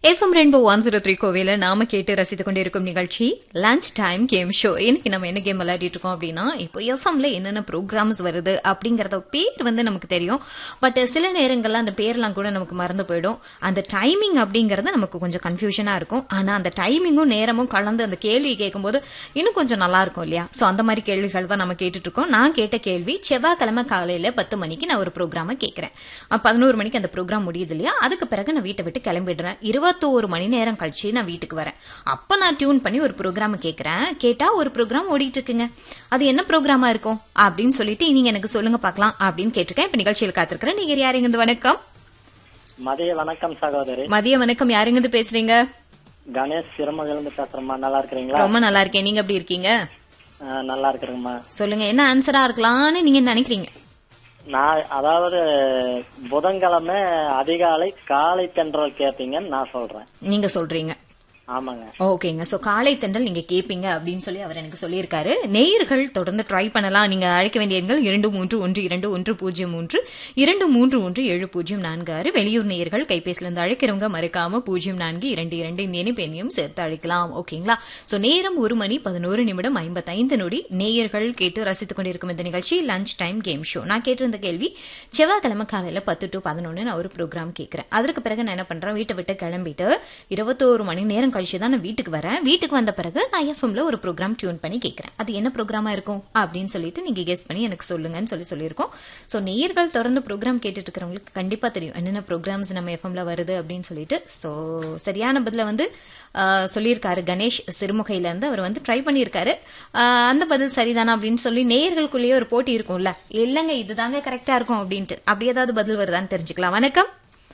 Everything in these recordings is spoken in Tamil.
FM rainbow one zero three கோவில நாம கேட்டு ரசித்துக் கொண்டிருக்கும் நிகழ்ச்சி லஞ்ச் டைம் கேம் ஷோ இன்னைக்கு நம்ம என்ன கேம் விளையாடிட்டு இருக்கோம் அப்படின்னா இப்போ எஃப்எம்ல என்னென்ன ப்ரோக்ராம்ஸ் வருது அப்படிங்கறத பேர் வந்து நமக்கு தெரியும் பட் சில நேரங்கள்ல அந்த பேர்லாம் கூட நமக்கு மறந்து போயிடும் அந்த டைமிங் அப்படிங்கறது நமக்கு கொஞ்சம் கன்ஃபியூஷனா இருக்கும் ஆனா அந்த டைமிங்கும் நேரமும் கலந்து அந்த கேள்வி கேட்கும்போது இன்னும் கொஞ்சம் நல்லா இருக்கும் இல்லையா சோ அந்த மாதிரி கேள்விகள் தான் நம்ம கேட்டுட்டு இருக்கோம் நான் கேட்ட கேள்வி செவ்வாய்க்கிழமை காலையில பத்து மணிக்கு நான் ஒரு ப்ரோக்ராமை கேட்கறேன் பதினோரு மணிக்கு அந்த ப்ரோக்ராம் முடியுது இல்லையா அதுக்கு பிறகு நான் வீட்டை விட்டு கிளம்பிடுறேன் இருபத்தோரு மணி நேரம் கழிச்சு நான் வீட்டுக்கு வரேன் அப்ப நான் டியூன் பண்ணி ஒரு ப்ரோக்ராம் கேட்கறேன் கேட்டா ஒரு ப்ரோக்ராம் ஓடிட்டு இருக்குங்க அது என்ன ப்ரோக்ராமா இருக்கும் அப்படின்னு சொல்லிட்டு நீங்க எனக்கு சொல்லுங்க பார்க்கலாம் அப்படின்னு கேட்டிருக்கேன் இப்ப நிகழ்ச்சியில் காத்திருக்கிறேன் நீங்க யாருங்க இருந்து வணக்கம் மதிய வணக்கம் சகோதரி மதிய வணக்கம் யாருங்க இருந்து பேசுறீங்க கணேஷ் சிறுமகிலிருந்து பேசுறேம்மா நல்லா இருக்கிறீங்களா ரொம்ப நல்லா இருக்கேன் நீங்க எப்படி இருக்கீங்க ஆ, நல்லா இருக்கிறேங்கம்மா சொல்லுங்க என்ன ஆன்சரா இருக்கலாம்னு நீங்க நினைக்கிறீங்க நான் அதாவது புதன்கிழமை அதிகாலை காலை தென்றல் கேட்பீங்கன்னு நான் சொல்றேன் நீங்க சொல்றீங்க ஆமாங்க ஓகேங்க சோ காலை தென்றல் நீங்க கேப்பீங்க அப்படின்னு சொல்லி அவர் எனக்கு சொல்லியிருக்காரு நேயர்கள் தொடர்ந்து ட்ரை பண்ணலாம் நீங்க அழைக்க வேண்டிய எண்கள் இரண்டு மூன்று ஒன்று இரண்டு ஒன்று பூஜ்ஜியம் மூன்று இரண்டு மூன்று ஒன்று ஏழு பூஜ்ஜியம் நான்கு ஆறு வெளியூர் நேயர்கள் கைபேசியில இருந்து அழைக்கிறவங்க மறக்காம பூஜ்ஜியம் நான்கு இரண்டு இரண்டு இந்த இணைப்பெண்ணையும் சேர்த்து அழைக்கலாம் ஓகேங்களா சோ நேரம் ஒரு மணி பதினோரு நிமிடம் ஐம்பத்தைந்து நொடி நேயர்கள் கேட்டு ரசித்துக் கொண்டிருக்கும் இந்த நிகழ்ச்சி லஞ்ச் டைம் கேம் ஷோ நான் கேட்டிருந்த கேள்வி செவ்வாய்க்கிழமை காலையில பத்து டு பதினொன்னு நான் ஒரு ப்ரோக்ராம் கேட்கிறேன் அதற்கு பிறகு நான் என்ன பண்றேன் வீட்டை விட்டு கிளம்பிட்டு இருபத்தோரு மணி நேரம் கழிச்சு தான் நான் வீட்டுக்கு வரேன் வீட்டுக்கு வந்த பிறகு நான் எஃப்எம்ல ஒரு ப்ரோக்ராம் டியூன் பண்ணி கேட்கறேன் அது என்ன ப்ரோக்ராமா இருக்கும் அப்படின்னு சொல்லிட்டு நீங்க கெஸ் பண்ணி எனக்கு சொல்லுங்கன்னு சொல்லி சொல்லியிருக்கோம் ஸோ நேயர்கள் தொடர்ந்து ப்ரோக்ராம் கேட்டுட்டு இருக்கிறவங்களுக்கு கண்டிப்பா தெரியும் என்னென்ன ப்ரோக்ராம்ஸ் நம்ம எஃப்எம்ல வருது அப்படின்னு சொல்லிட்டு ஸோ சரியான பதில வந்து ஆஹ், சொல்லியிருக்காரு கணேஷ் சிறுமுகையில இருந்து அவர் வந்து ட்ரை பண்ணியிருக்காரு ஆஹ், அந்த பதில் சரிதானா அப்படின்னு சொல்லி நேயர்களுக்குள்ளேயே ஒரு போட்டி இருக்கும்ல இல்லைங்க இதுதாங்க கரெக்டா இருக்கும் அப்படின்ட்டு அப்படி ஏதாவது பதில் வருதான்னு தெரிஞ்சுக்கலாம் வணக்கம்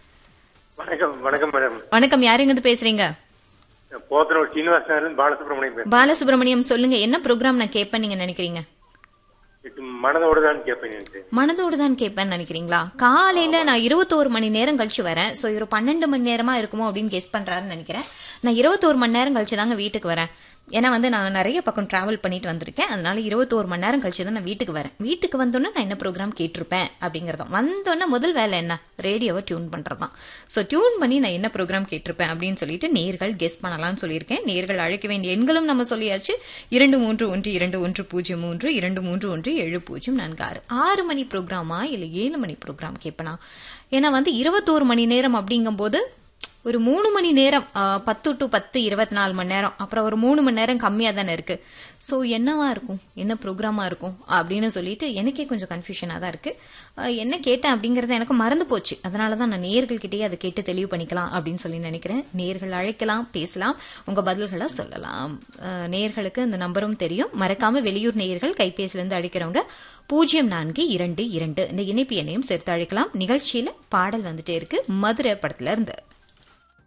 வணக்கம் வணக்கம் மேடம் வணக்கம் யாருங்க இருந்து பேசுறீங்க போத்தனூர் சீனிவாசன் பாலசுப்ரமணியம் பேசுறேன் பாலசுப்ரமணியம் சொல்லுங்க என்ன ப்ரோக்ராம் நான் கேட்பேன் நீங்க நினைக்கிறீங்க இது மனதோடு தான் கேட்பேன் எனக்கு மனதோடு தான் கேட்பேன்னு நினைக்கிறீங்களா காலையில நான் இருபத்தோரு மணி நேரம் கழிச்சு வரேன் சோ இவர் பன்னெண்டு மணி நேரமா இருக்குமோ அப்படின்னு கெஸ் பண்றாருன்னு நினைக்கிறேன் நான் இருபத்தோரு மணி நேரம் கழிச்சு தாங்க வீட்டுக்கு வரேன் ஏன்னா வந்து நான் நிறைய பக்கம் டிராவல் பண்ணிட்டு வந்திருக்கேன் அதனால இருபத்தோரு மணி நேரம் கழிச்சு தான் நான் வீட்டுக்கு வரேன் வீட்டுக்கு வந்தோன்னே நான் என்ன ப்ரோக்ராம் கேட்டிருப்பேன் அப்படிங்கறதும் வந்தோன்னே முதல் வேலை என்ன ரேடியோவை டியூன் பண்றதுதான் ஸோ டியூன் பண்ணி நான் என்ன ப்ரோக்ராம் கேட்டிருப்பேன் அப்படின்னு சொல்லிட்டு நேர்கள் கெஸ் பண்ணலாம்னு சொல்லியிருக்கேன் நேர்கள் அழைக்க வேண்டிய எண்களும் நம்ம சொல்லியாச்சு இரண்டு மூன்று ஒன்று இரண்டு ஒன்று பூஜ்ஜியம் மூன்று இரண்டு மூன்று ஒன்று ஏழு பூஜ்ஜியம் நான்கு ஆறு ஆறு மணி ப்ரோக்ராமா இல்லை ஏழு மணி ப்ரோக்ராம் கேட்பனா ஏன்னா வந்து இருபத்தோரு மணி நேரம் அப்படிங்கும்போது ஒரு மூணு மணி நேரம் ஆ, பத்து டு பத்து இருபத்தி நாலு மணி நேரம் அப்புறம் ஒரு மூணு மணி நேரம் கம்மியாக தானே இருக்கு ஸோ என்னவா இருக்கும் என்ன ப்ரோக்ராமா இருக்கும் அப்படின்னு சொல்லிட்டு எனக்கே கொஞ்சம் கன்ஃபியூஷனாக தான் இருக்கு ஆ, என்ன கேட்டேன் அப்படிங்கறது எனக்கு மறந்து போச்சு அதனால தான் நான் நேர்கள்கிட்டயே அதை கேட்டு தெளிவு பண்ணிக்கலாம் அப்படின்னு சொல்லி நினைக்கிறேன் நேர்கள் அழைக்கலாம் பேசலாம் உங்க பதில்களை சொல்லலாம் ஆ, நேயர்களுக்கு இந்த நம்பரும் தெரியும் மறக்காம வெளியூர் நேயர்கள் கைபேசியிலிருந்து அழைக்கிறவங்க பூஜ்ஜியம் நான்கு இரண்டு இரண்டு இந்த இணைப்பு எண்ணையும் சேர்த்து அழைக்கலாம் நிகழ்ச்சியில பாடல் வந்துட்டே இருக்கு மதுரை படத்துல இருந்து